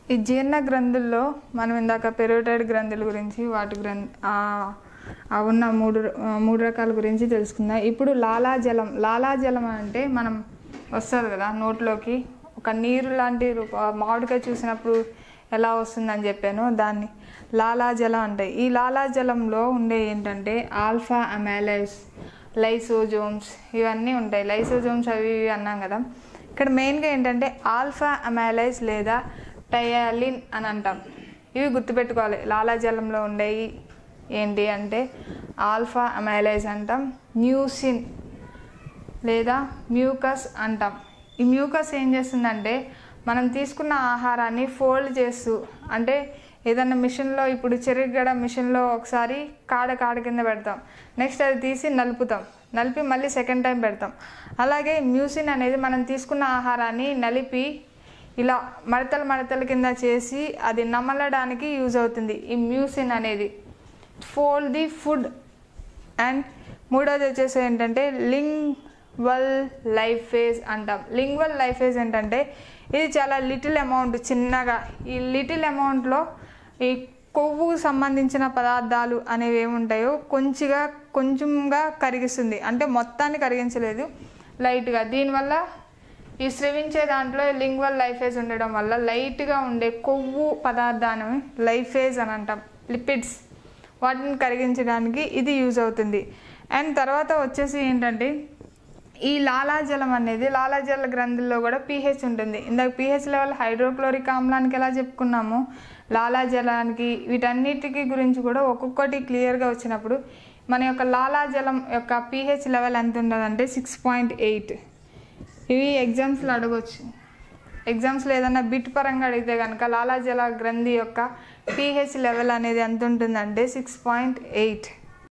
ఈ జీర్ణ గ్రంథుల్లో మనం ఇందాక పెరోటైడ్ గ్రంథుల గురించి వాటి గ్రంథ ఆ ఆ ఉన్న మూడు ఆ మూడు రకాల గురించి తెలుసుకుందాం ఇప్పుడు లాలాజలం లాలాజలం అంటే మనం వస్తుంది కదా నోట్లోకి ఒక నీరు లాంటి రూప మామిడికాయ చూసినప్పుడు ఎలా వస్తుందని చెప్పాను దాన్ని లాలాజలం అంటాయి ఈ లాలాజలంలో ఉండే ఏంటంటే ఆల్ఫా అమాలైస్ లైసోజోమ్స్ ఇవన్నీ ఉంటాయి లైసోజోమ్స్ అవి ఇవి అన్నాం కదా ఇక్కడ మెయిన్గా ఏంటంటే ఆల్ఫా అమాలైస్ లేదా టయాలిన్ అని అంటాం ఇవి గుర్తుపెట్టుకోవాలి లాలాజలంలో ఉండేవి ఏంటి అంటే ఆల్ఫా అమైలైజ్ అంటాం న్యూసిన్ లేదా మ్యూకస్ అంటాం ఈ మ్యూకస్ ఏం చేస్తుందంటే మనం తీసుకున్న ఆహారాన్ని ఫోల్డ్ చేస్తూ అంటే ఏదన్నా మిషన్లో ఇప్పుడు చెరిగడ మిషన్లో ఒకసారి కాడ కాడ కింద పెడతాం నెక్స్ట్ అది తీసి నలుపుతాం నలిపి మళ్ళీ సెకండ్ టైం పెడతాం అలాగే మ్యూసిన్ అనేది మనం తీసుకున్న ఆహారాన్ని నలిపి ఇలా మడతలు మడతల కింద చేసి అది నమలడానికి యూజ్ అవుతుంది ఈ మ్యూసిన్ అనేది ఫోల్డ్ ది ఫుడ్ అండ్ మూడోది వచ్చేసి ఏంటంటే లింగ్వల్ లైఫ్ ఫేజ్ అంటాం లింగ్వల్ లైఫ్ ఫేజ్ ఏంటంటే ఇది చాలా లిటిల్ అమౌంట్ చిన్నగా ఈ లిటిల్ అమౌంట్లో ఈ కొవ్వుకు సంబంధించిన పదార్థాలు అనేవి ఏముంటాయో కొంచెంగా కొంచెంగా కరిగిస్తుంది అంటే మొత్తాన్ని కరిగించలేదు లైట్గా దీనివల్ల ఈ స్రవించే దాంట్లో లింగ్వల్ లైఫేజ్ ఉండడం వల్ల లైట్గా ఉండే కొవ్వు పదార్థాన్ని లైఫేజ్ అని అంటాం లిపిడ్స్ వాటిని కరిగించడానికి ఇది యూజ్ అవుతుంది అండ్ తర్వాత వచ్చేసి ఏంటంటే ఈ లాలాజలం అనేది లాలాజల గ్రంథుల్లో కూడా పీహెచ్ ఉంటుంది ఇందాక పీహెచ్ లెవెల్ హైడ్రోక్లోరిక్ ఆమ్లానికి ఎలా చెప్పుకున్నాము లాలాజలానికి వీటన్నిటికి గురించి కూడా ఒక్కొక్కటి క్లియర్గా వచ్చినప్పుడు మన యొక్క లాలాజలం యొక్క పీహెచ్ లెవెల్ ఎంత ఉండదంటే సిక్స్ పాయింట్ ఎయిట్ ఇవి ఎగ్జామ్స్లో అడగవచ్చు ఎగ్జామ్స్లో ఏదైనా బిట్ పరంగా అడిగితే కనుక లాలాజల గ్రంథి యొక్క పీహెచ్ లెవెల్ అనేది ఎంత ఉంటుందంటే సిక్స్ పాయింట్ ఎయిట్